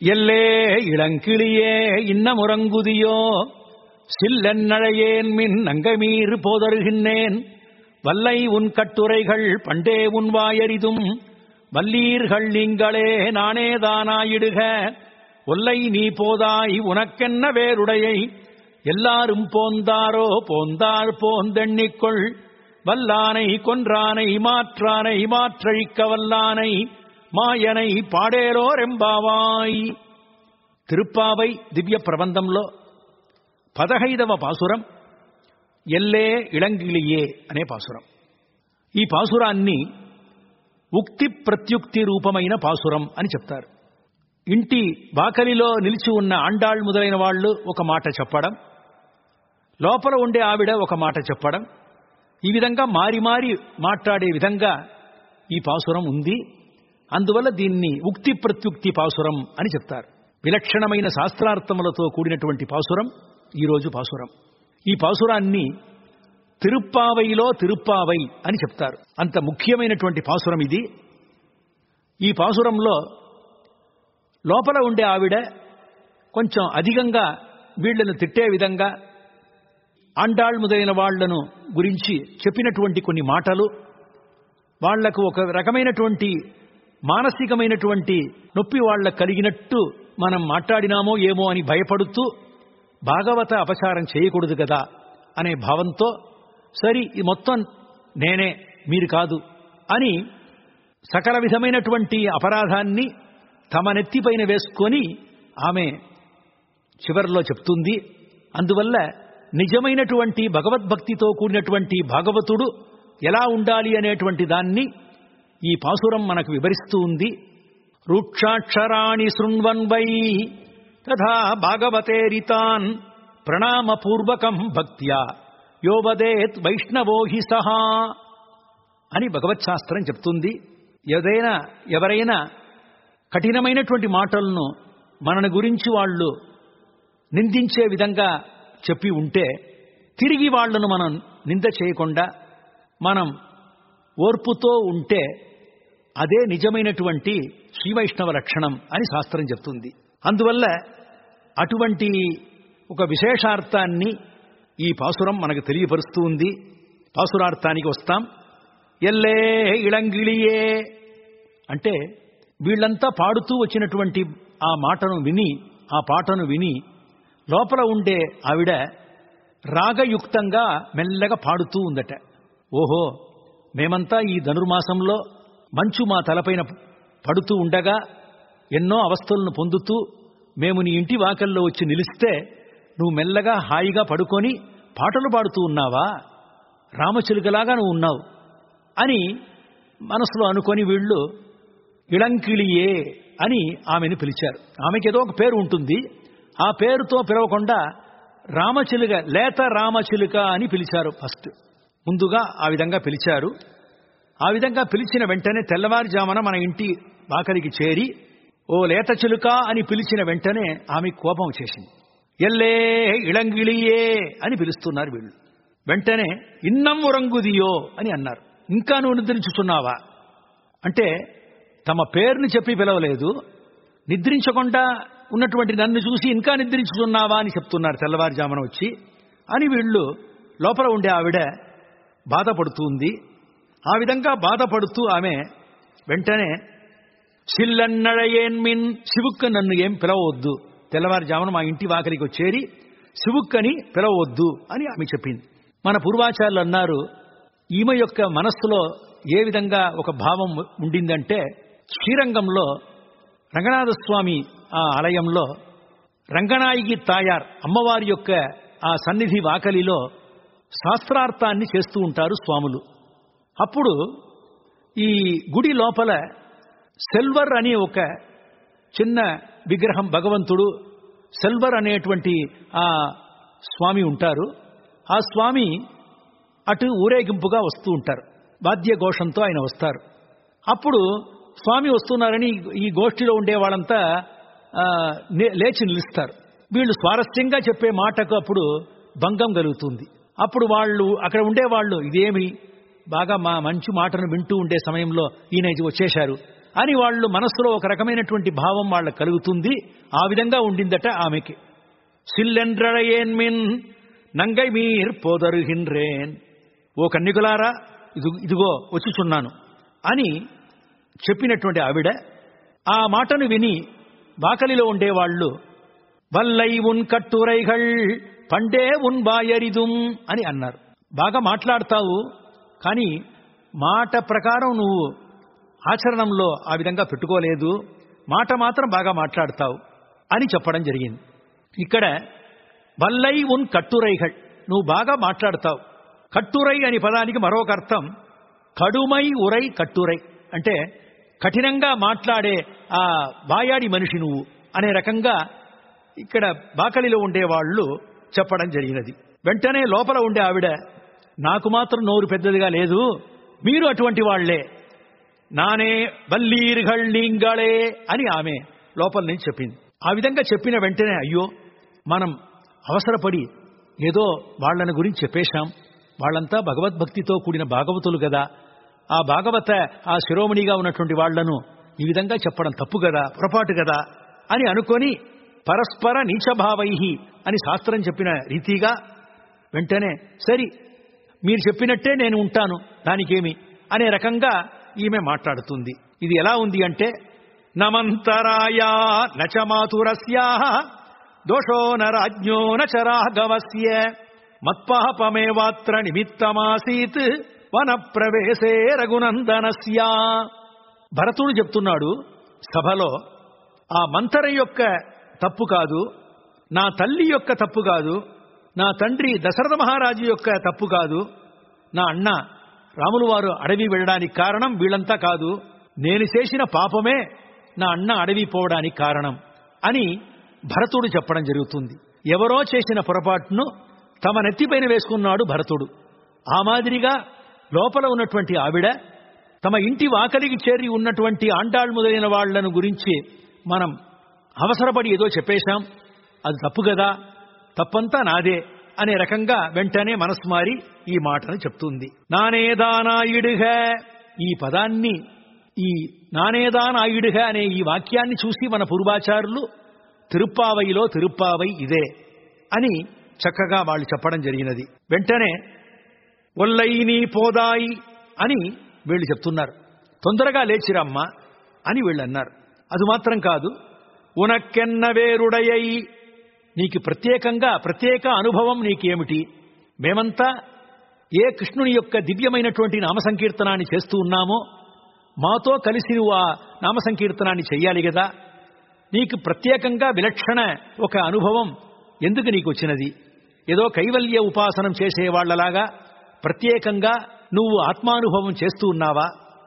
எல்லே இளங்கிளியே இன்னமுறங்குதியோ சில்லென்னழையேன் மின் நங்கமீறு போதருகின்றேன் வல்லை உன் கட்டுரைகள் பண்டே உன் வாயறிதும் வல்லீர்கள் நீங்களே நானே தானாயிடுக ஒல்லை நீ போதாய் உனக்கென்ன வேறுடையை எல்லாரும் போந்தாரோ போந்தார் போந்தெண்ணிக்கொள் வல்லானை கொன்றானை மாற்றானை மாற்றழிக்க வல்லானை మాయనై పాడేరో రెంబావాయ్ తిరుప్పావై దివ్య ప్రబంధంలో పదహైదవ పాసురం ఎల్లే ఇళంగిలియే అనే పాసురం ఈ పాసురాన్ని ఉక్తి ప్రత్యుక్తి రూపమైన పాసురం అని చెప్తారు ఇంటి బాకలిలో నిలిచి ఉన్న ఆండాళ్ మొదలైన వాళ్ళు ఒక మాట చెప్పడం లోపల ఉండే ఆవిడ ఒక మాట చెప్పడం ఈ విధంగా మారి మారి మాట్లాడే విధంగా ఈ పాసురం ఉంది అందువల్ల దీన్ని ఉక్తి ప్రత్యుక్తి పాసురం అని చెప్తారు విలక్షణమైన శాస్త్రార్థములతో కూడినటువంటి పాసురం ఈరోజు పాసురం ఈ పాసురాన్ని తిరుప్పావైలో తిరుప్పావై అని చెప్తారు అంత ముఖ్యమైనటువంటి పాసురం ఇది ఈ పాసురంలో లోపల ఉండే ఆవిడ కొంచెం అధికంగా వీళ్లను తిట్టే విధంగా ఆండాళ్ మొదలైన వాళ్లను గురించి చెప్పినటువంటి కొన్ని మాటలు వాళ్లకు ఒక రకమైనటువంటి మానసికమైనటువంటి నొప్పి వాళ్ళకు కలిగినట్టు మనం మాట్లాడినామో ఏమో అని భయపడుతూ భాగవత అపచారం చేయకూడదు కదా అనే భావంతో సరి ఈ మొత్తం నేనే మీరు కాదు అని సకల విధమైనటువంటి అపరాధాన్ని తమ నెత్తిపైన వేసుకొని ఆమె చివరిలో చెప్తుంది అందువల్ల నిజమైనటువంటి భగవద్భక్తితో కూడినటువంటి భాగవతుడు ఎలా ఉండాలి అనేటువంటి దాన్ని ఈ పాసురం మనకు వివరిస్తూ ఉంది రూక్షాక్షరాణి శృణ్వన్ వై తథా భాగవతేరితాన్ ప్రణామపూర్వకం భక్త్యా యోవదేత్ వైష్ణవో హి సహా అని భగవత్ శాస్త్రం చెప్తుంది ఏదైనా ఎవరైనా కఠినమైనటువంటి మాటలను మనని గురించి వాళ్ళు నిందించే విధంగా చెప్పి ఉంటే తిరిగి వాళ్లను మనం నింద చేయకుండా మనం ఓర్పుతో ఉంటే అదే నిజమైనటువంటి శ్రీవైష్ణవ లక్షణం అని శాస్త్రం చెప్తుంది అందువల్ల అటువంటి ఒక విశేషార్థాన్ని ఈ పాసురం మనకు తెలియపరుస్తూ ఉంది పాసురార్థానికి వస్తాం ఎల్లే ఇళంగిళియే అంటే వీళ్ళంతా పాడుతూ వచ్చినటువంటి ఆ మాటను విని ఆ పాటను విని లోపల ఉండే ఆవిడ రాగయుక్తంగా మెల్లగా పాడుతూ ఉందట ఓహో మేమంతా ఈ ధనుర్మాసంలో మంచు మా తలపైన పడుతూ ఉండగా ఎన్నో అవస్థలను పొందుతూ మేము నీ ఇంటి వాకల్లో వచ్చి నిలిస్తే నువ్వు మెల్లగా హాయిగా పడుకొని పాటలు పాడుతూ ఉన్నావా రామచిలుకలాగా నువ్వు ఉన్నావు అని మనసులో అనుకొని వీళ్ళు ఇళంకిళియే అని ఆమెను పిలిచారు ఆమెకి ఏదో ఒక పేరు ఉంటుంది ఆ పేరుతో పిలవకుండా రామచిలుక లేత రామచిలుక అని పిలిచారు ఫస్ట్ ముందుగా ఆ విధంగా పిలిచారు ఆ విధంగా పిలిచిన వెంటనే తెల్లవారుజామున మన ఇంటి బాకలికి చేరి ఓ లేత చిలుక అని పిలిచిన వెంటనే ఆమె కోపం వచ్చేసింది ఎల్లే ఇళంగిళియే అని పిలుస్తున్నారు వీళ్ళు వెంటనే ఇన్నం ఉరంగుదియో అని అన్నారు ఇంకా నువ్వు నిద్రించుతున్నావా అంటే తమ పేరుని చెప్పి పిలవలేదు నిద్రించకుండా ఉన్నటువంటి నన్ను చూసి ఇంకా నిద్రించుతున్నావా అని చెప్తున్నారు తెల్లవారుజామున వచ్చి అని వీళ్ళు లోపల ఉండే ఆవిడ బాధపడుతుంది ఆ విధంగా బాధపడుతూ ఆమె వెంటనే సిల్లన్నడయేన్మిన్ శివుక్క నన్ను ఏం పిలవవద్దు తెల్లవారుజామున మా ఇంటి వాకరికి వచ్చేరి శివుక్కని పిలవవద్దు అని ఆమె చెప్పింది మన పూర్వాచార్యులు అన్నారు ఈమె యొక్క మనస్సులో ఏ విధంగా ఒక భావం ఉండిందంటే శ్రీరంగంలో రంగనాథస్వామి ఆ ఆలయంలో రంగనాయికి తాయార్ అమ్మవారి యొక్క ఆ సన్నిధి వాకలిలో శాస్త్రార్థాన్ని చేస్తూ ఉంటారు స్వాములు అప్పుడు ఈ గుడి లోపల సెల్వర్ అనే ఒక చిన్న విగ్రహం భగవంతుడు సెల్వర్ అనేటువంటి ఆ స్వామి ఉంటారు ఆ స్వామి అటు ఊరేగింపుగా వస్తూ ఉంటారు వాద్య ఘోషంతో ఆయన వస్తారు అప్పుడు స్వామి వస్తున్నారని ఈ గోష్ఠిలో ఉండే వాళ్ళంతా ఆ, నే- లేచి నిలుస్తారు వీళ్ళు స్వారస్యంగా చెప్పే మాటకు అప్పుడు భంగం కలుగుతుంది అప్పుడు వాళ్ళు అక్కడ ఉండేవాళ్ళు ఇదేమి బాగా మా మంచి మాటను వింటూ ఉండే సమయంలో ఈయన ఇది వచ్చేశారు అని వాళ్ళు మనస్సులో ఒక రకమైనటువంటి భావం వాళ్ళ కలుగుతుంది ఆ విధంగా ఉండిందట ఆమెకి సిల్లెండ్రడయేన్మిన్ నంగై మీర్ పోదరుహిన్రేన్ ఓ కన్నికులారా ఇది ఇదిగో వచ్చుచున్నాను అని చెప్పినటువంటి ఆవిడ ఆ మాటను విని వాకలిలో ఉండేవాళ్ళు వల్లై ఉన్ కట్టురైகள் పండే ఉన్ బాయరిదుం అని అన్నారు బాగా మాట్లాడతావు కానీ మాట ప్రకారం నువ్వు ఆచరణంలో ఆ విధంగా పెట్టుకోలేదు మాట మాత్రం బాగా మాట్లాడతావు అని చెప్పడం జరిగింది ఇక్కడ వల్లై ఉన్ కట్టురైகள் నువ్వు బాగా మాట్లాడతావు కట్టురై అని పదానికి మరొక అర్థం కడుమై ఉరై కట్టురై అంటే కఠినంగా మాట్లాడే ఆ బాయాడి మనిషి నువ్వు అనే రకంగా ఇక్కడ బాకలిలో ఉండేవాళ్ళు చెప్పడం జరిగినది వెంటనే లోపల ఉండే ఆవిడ నాకు మాత్రం నోరు పెద్దదిగా లేదు మీరు అటువంటి వాళ్లే నానే బల్లీర్గళ్ నీంగళే అని ఆమె లోపల నుంచి చెప్పింది ఆ విధంగా చెప్పిన వెంటనే అయ్యో మనం అవసరపడి ఏదో వాళ్ళని గురించి చెప్పేశాం వాళ్ళంతా భగవద్భక్తితో కూడిన భాగవతులు కదా ఆ భాగవత ఆ శిరోమణిగా ఉన్నటువంటి వాళ్లను ఈ విధంగా చెప్పడం తప్పు కదా పొరపాటు కదా అని అనుకొని పరస్పర నీచభావై అని శాస్త్రం చెప్పిన రీతిగా వెంటనే సరి మీరు చెప్పినట్టే నేను ఉంటాను దానికేమి అనే రకంగా ఈమె మాట్లాడుతుంది ఇది ఎలా ఉంది అంటే నమంతరాయా నచమాతురస్యా దోషో నరాజ్ఞో నచరాఘవస్య మత్పాపమేవాత్ర నిమిత్తమాసీత్ వన ప్రవేశే రఘునందనస్యా భరతుడు చెప్తున్నాడు సభలో ఆ మంతర యొక్క తప్పు కాదు నా తల్లి యొక్క తప్పు కాదు నా తండ్రి దశరథ మహారాజు యొక్క తప్పు కాదు నా అన్న రాములు వారు అడవి వెళ్ళడానికి కారణం వీళ్ళంతా కాదు నేను చేసిన పాపమే నా అన్న అడవి పోవడానికి కారణం అని భరతుడు చెప్పడం జరుగుతుంది ఎవరో చేసిన పొరపాటును తమ నెత్తిపైన వేసుకున్నాడు భరతుడు ఆ మాదిరిగా లోపల ఉన్నటువంటి ఆవిడ తమ ఇంటి వాకలికి చేరి ఉన్నటువంటి ఆండాళ్ మొదలైన వాళ్లను గురించి మనం అవసరపడి ఏదో చెప్పేశాం అది తప్పు కదా తప్పంతా నాదే అనే రకంగా వెంటనే మనసు మారి ఈ మాటను చెప్తుంది నానేదానాయుడుగ ఈ పదాన్ని ఈ నానేదానాయుడుగ అనే ఈ వాక్యాన్ని చూసి మన పూర్వాచారులు తిరుప్పావైలో తిరుప్పావై ఇదే అని చక్కగా వాళ్ళు చెప్పడం జరిగినది వెంటనే ఒల్లైని పోదాయి అని వీళ్ళు చెప్తున్నారు తొందరగా లేచిరమ్మా అని వీళ్ళు అన్నారు అది మాత్రం కాదు ఉనక్కెన్న వేరుడయ్యై నీకు ప్రత్యేకంగా ప్రత్యేక అనుభవం నీకేమిటి మేమంతా ఏ కృష్ణుని యొక్క దివ్యమైనటువంటి నామ సంకీర్తనాన్ని చేస్తూ ఉన్నామో మాతో కలిసి నువ్వు ఆ నామ సంకీర్తనాన్ని చెయ్యాలి కదా నీకు ప్రత్యేకంగా విలక్షణ ఒక అనుభవం ఎందుకు నీకు వచ్చినది ఏదో కైవల్య ఉపాసనం చేసేవాళ్లలాగా ప్రత్యేకంగా నువ్వు ఆత్మానుభవం చేస్తూ ఉన్నావా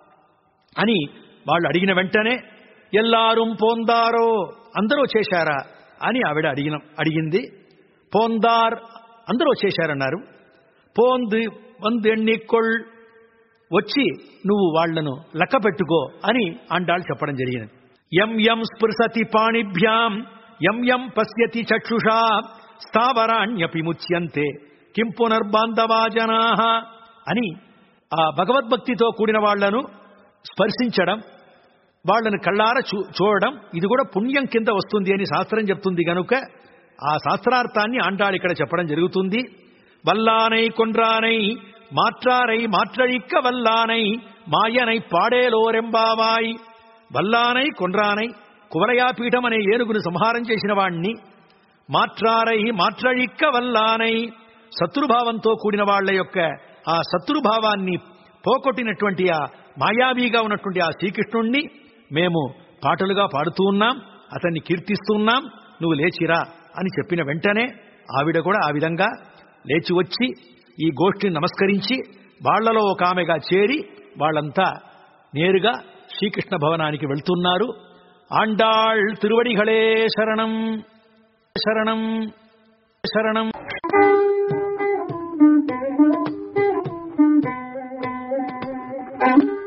అని వాళ్ళు అడిగిన వెంటనే ఎల్లారు పోందారో అందరూ చేశారా అని ఆవిడ అడిగిన అడిగింది పోందార్ అందరూ చేశారన్నారు పోందు వందు ఎన్నికొల్ వచ్చి నువ్వు వాళ్లను లెక్క పెట్టుకో అని అండాళ్ళు చెప్పడం జరిగినది ఎం ఎం స్పృశతి పాణిభ్యాం ఎం ఎం పశ్యతి చక్షుషా స్థావరాణ్యపి ముచ్యంతే కిం పునర్బాంధవా జనా అని ఆ భగవద్భక్తితో కూడిన వాళ్లను స్పర్శించడం వాళ్ళని కళ్ళార చూ చూడడం ఇది కూడా పుణ్యం కింద వస్తుంది అని శాస్త్రం చెప్తుంది గనుక ఆ శాస్త్రార్థాన్ని ఆండాళ్ళు ఇక్కడ చెప్పడం జరుగుతుంది వల్లానై కొండ్రానై మాట్లారై మాట్లழிక్క వల్లానై మాయనై పాడేలోరెంబావాయ్ వల్లానై కొండ్రానై కువలయాపీఠం అనే ఏనుగును సంహారం చేసిన వాణ్ణి మాట్లారై మాట్లழிక్క వల్లానై శత్రుభావంతో కూడిన వాళ్ల యొక్క ఆ శత్రుభావాన్ని పోగొట్టినటువంటి ఆ మాయావిగా ఉన్నటువంటి ఆ శ్రీకృష్ణుణ్ణి మేము పాటలుగా పాడుతూ ఉన్నాం అతన్ని కీర్తిస్తూ ఉన్నాం నువ్వు లేచిరా అని చెప్పిన వెంటనే ఆవిడ కూడా ఆ విధంగా లేచి వచ్చి ఈ గోష్ఠిని నమస్కరించి వాళ్లలో ఒక ఆమెగా చేరి వాళ్ళంతా నేరుగా శ్రీకృష్ణ భవనానికి వెళ్తున్నారు ఆండాళ్ తిరువడిகளே శరణం శరణం శరణం Thank you.